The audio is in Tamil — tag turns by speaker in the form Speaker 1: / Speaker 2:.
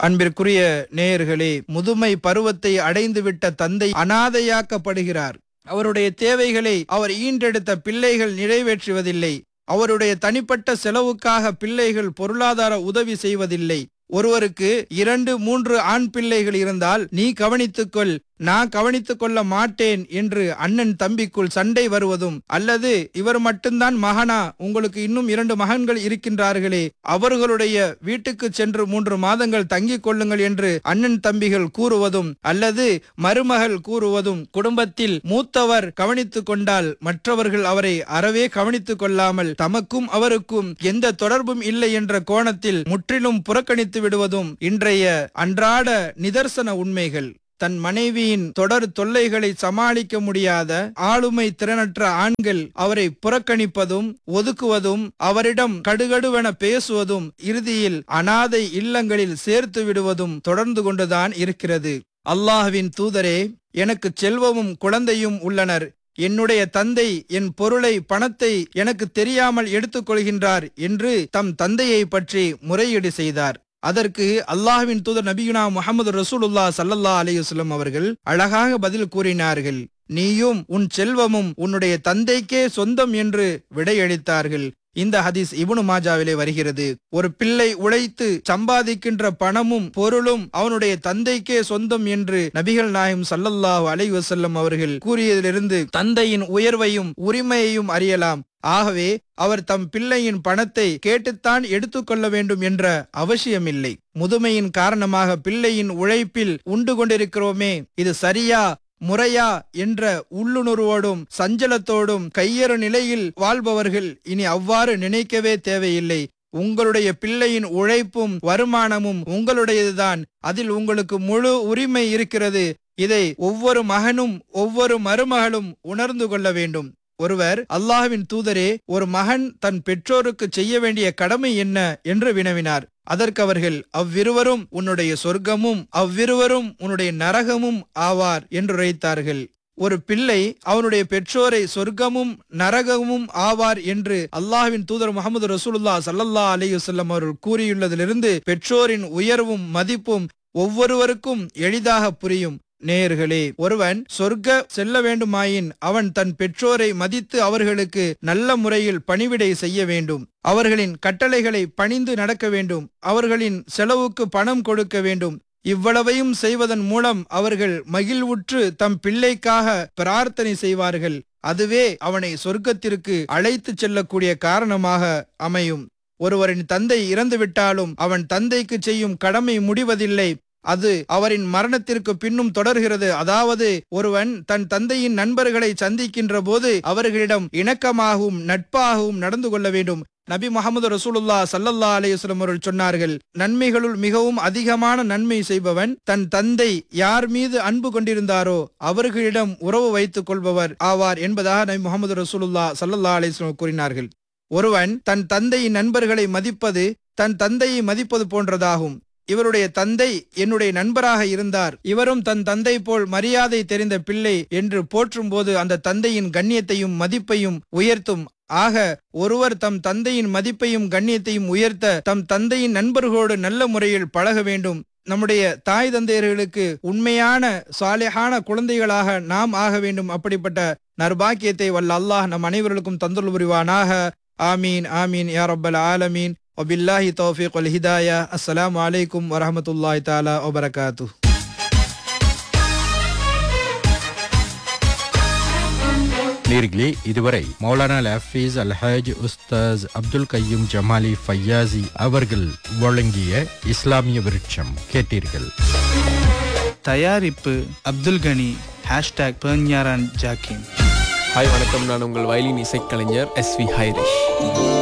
Speaker 1: அன்பிற்குரிய நேயர்களே முதுமை பருவத்தை அடைந்துவிட்ட தந்தை அனாதையாக்கப்படுகிறார் அவருடைய தேவைகளை அவர் ஈன்றெடுத்த பிள்ளைகள் நிறைவேற்றுவதில்லை அவருடைய தனிப்பட்ட செலவுக்காக பிள்ளைகள் பொருளாதார உதவி செய்வதில்லை ஒருவருக்கு இரண்டு மூன்று ஆண் பிள்ளைகள் இருந்தால் நீ கவனித்துக்கொள் நான் கவனித்துக் கொள்ள மாட்டேன் என்று அண்ணன் தம்பிக்குள் சண்டை வருவதும் அல்லது இவர் மட்டும்தான் மகனா உங்களுக்கு இன்னும் இரண்டு மகன்கள் இருக்கின்றார்களே அவர்களுடைய வீட்டுக்கு சென்று மூன்று மாதங்கள் தங்கிக் கொள்ளுங்கள் என்று அண்ணன் தம்பிகள் கூறுவதும் அல்லது மருமகள் கூறுவதும் குடும்பத்தில் மூத்தவர் கவனித்துக் கொண்டால் மற்றவர்கள் அவரை அறவே கவனித்துக் கொள்ளாமல் தமக்கும் அவருக்கும் எந்த தொடர்பும் இல்லை என்ற கோணத்தில் முற்றிலும் புறக்கணித்து விடுவதும் இன்றைய அன்றாட நிதர்சன உண்மைகள் தன் மனைவியின் தொடர் தொல்லைகளை சமாளிக்க முடியாத ஆளுமை திறனற்ற ஆண்கள் அவரை புறக்கணிப்பதும் ஒதுக்குவதும் அவரிடம் கடுகடுவென பேசுவதும் இறுதியில் அனாதை இல்லங்களில் சேர்த்து விடுவதும் தொடர்ந்து கொண்டுதான் இருக்கிறது அல்லாஹ்வின் தூதரே எனக்கு செல்வமும் குழந்தையும் உள்ளனர் என்னுடைய தந்தை என் பொருளை பணத்தை எனக்கு தெரியாமல் எடுத்துக்கொள்கின்றார் என்று தம் தந்தையை பற்றி முறையீடு செய்தார் அதற்கு அல்லாஹ்வின் தூதர் நபியுனா முகமது ரசூலுல்லா சல்லல்லா அலையுஸ்லம் அவர்கள் அழகாக பதில் கூறினார்கள் நீயும் உன் செல்வமும் உன்னுடைய தந்தைக்கே சொந்தம் என்று விடையளித்தார்கள் இந்த ஹதீஸ் இப்னு மாஜாவிலே வருகிறது ஒரு பிள்ளை உழைத்து சம்பாதிக்கின்ற பணமும் பொருளும் அவனுடைய தந்தைக்கே சொந்தம் என்று நபிகள் நாயம் சல்லல்லாஹு அலைஹி வஸல்லம் அவர்கள் கூறியதிலிருந்து தந்தையின் உயர்வையும் உரிமையையும் அறியலாம் ஆகவே அவர் தம் பிள்ளையின் பணத்தை கேட்டுத்தான் எடுத்துக்கொள்ள வேண்டும் என்ற அவசியமில்லை முதுமையின் காரணமாக பிள்ளையின் உழைப்பில் உண்டு கொண்டிருக்கிறோமே இது சரியா முறையா என்ற உள்ளுணர்வோடும் சஞ்சலத்தோடும் கையறு நிலையில் வாழ்பவர்கள் இனி அவ்வாறு நினைக்கவே தேவையில்லை உங்களுடைய பிள்ளையின் உழைப்பும் வருமானமும் உங்களுடையதுதான் அதில் உங்களுக்கு முழு உரிமை இருக்கிறது இதை ஒவ்வொரு மகனும் ஒவ்வொரு மருமகளும் உணர்ந்து கொள்ள வேண்டும் ஒருவர் அல்லாஹ்வின் தூதரே ஒரு மகன் தன் பெற்றோருக்கு செய்ய வேண்டிய கடமை என்ன என்று வினவினார் அதற்கு அவர்கள் அவ்விருவரும் உன்னுடைய சொர்க்கமும் அவ்விருவரும் உன்னுடைய நரகமும் ஆவார் என்று உரைத்தார்கள் ஒரு பிள்ளை அவனுடைய பெற்றோரை சொர்க்கமும் நரகமும் ஆவார் என்று அல்லாஹ்வின் தூதர் முகமது ரசூலுல்லா சல்லல்லா அலையுசல்லம் அவர்கள் கூறியுள்ளதிலிருந்து பெற்றோரின் உயர்வும் மதிப்பும் ஒவ்வொருவருக்கும் எளிதாக புரியும் நேயர்களே ஒருவன் சொர்க்க செல்ல வேண்டுமாயின் அவன் தன் பெற்றோரை மதித்து அவர்களுக்கு நல்ல முறையில் பணிவிடை செய்ய வேண்டும் அவர்களின் கட்டளைகளை பணிந்து நடக்க வேண்டும் அவர்களின் செலவுக்கு பணம் கொடுக்க வேண்டும் இவ்வளவையும் செய்வதன் மூலம் அவர்கள் மகிழ்வுற்று தம் பிள்ளைக்காக பிரார்த்தனை செய்வார்கள் அதுவே அவனை சொர்க்கத்திற்கு அழைத்து செல்லக்கூடிய காரணமாக அமையும் ஒருவரின் தந்தை இறந்துவிட்டாலும் அவன் தந்தைக்கு செய்யும் கடமை முடிவதில்லை அது அவரின் மரணத்திற்கு பின்னும் தொடர்கிறது அதாவது ஒருவன் தன் தந்தையின் நண்பர்களை சந்திக்கின்ற போது அவர்களிடம் இணக்கமாகவும் நட்பாகவும் நடந்து கொள்ள வேண்டும் நபி முகமது ரசூலுல்லா சல்லல்லா அலையுஸ்லம் அவர்கள் சொன்னார்கள் நன்மைகளுள் மிகவும் அதிகமான நன்மை செய்பவன் தன் தந்தை யார் மீது அன்பு கொண்டிருந்தாரோ அவர்களிடம் உறவு வைத்துக் கொள்பவர் ஆவார் என்பதாக நபி முகமது ரசூலுல்லா சல்லல்லா அலிஸ்லம் கூறினார்கள் ஒருவன் தன் தந்தையின் நண்பர்களை மதிப்பது தன் தந்தையை மதிப்பது போன்றதாகும் இவருடைய தந்தை என்னுடைய நண்பராக இருந்தார் இவரும் தன் தந்தை போல் மரியாதை தெரிந்த பிள்ளை என்று போற்றும் போது அந்த தந்தையின் கண்ணியத்தையும் மதிப்பையும் உயர்த்தும் ஆக ஒருவர் தம் தந்தையின் மதிப்பையும் கண்ணியத்தையும் உயர்த்த தம் தந்தையின் நண்பர்களோடு நல்ல முறையில் பழக வேண்டும் நம்முடைய தாய் தந்தையர்களுக்கு உண்மையான சாலையான குழந்தைகளாக நாம் ஆக வேண்டும் அப்படிப்பட்ட நர்பாக்கியத்தை வல்ல அல்லாஹ் நம் அனைவர்களுக்கும் தந்துள் புரிவானாக ஆமீன் ஆமீன் யா ரப்பல் ஆலமீன் وبالله توفيق والهداية السلام عليكم ورحمة الله تعالى وبركاته
Speaker 2: நேர்களே இதுவரை மௌலானா ஹஃபீஸ் அல்ஹாஜ் உஸ்தாஸ் அப்துல் கையும் ஜமாலி ஃபையாசி அவர்கள் வழங்கிய இஸ்லாமிய விருட்சம் கேட்டீர்கள்
Speaker 3: தயாரிப்பு அப்துல் கனி ஹேஷ்டாக் பெர்ஞாரான் ஜாக்கிம்
Speaker 4: ஹாய் வணக்கம் நான் உங்கள் வயலின் இசைக்கலைஞர் எஸ் வி ஹைரிஷ்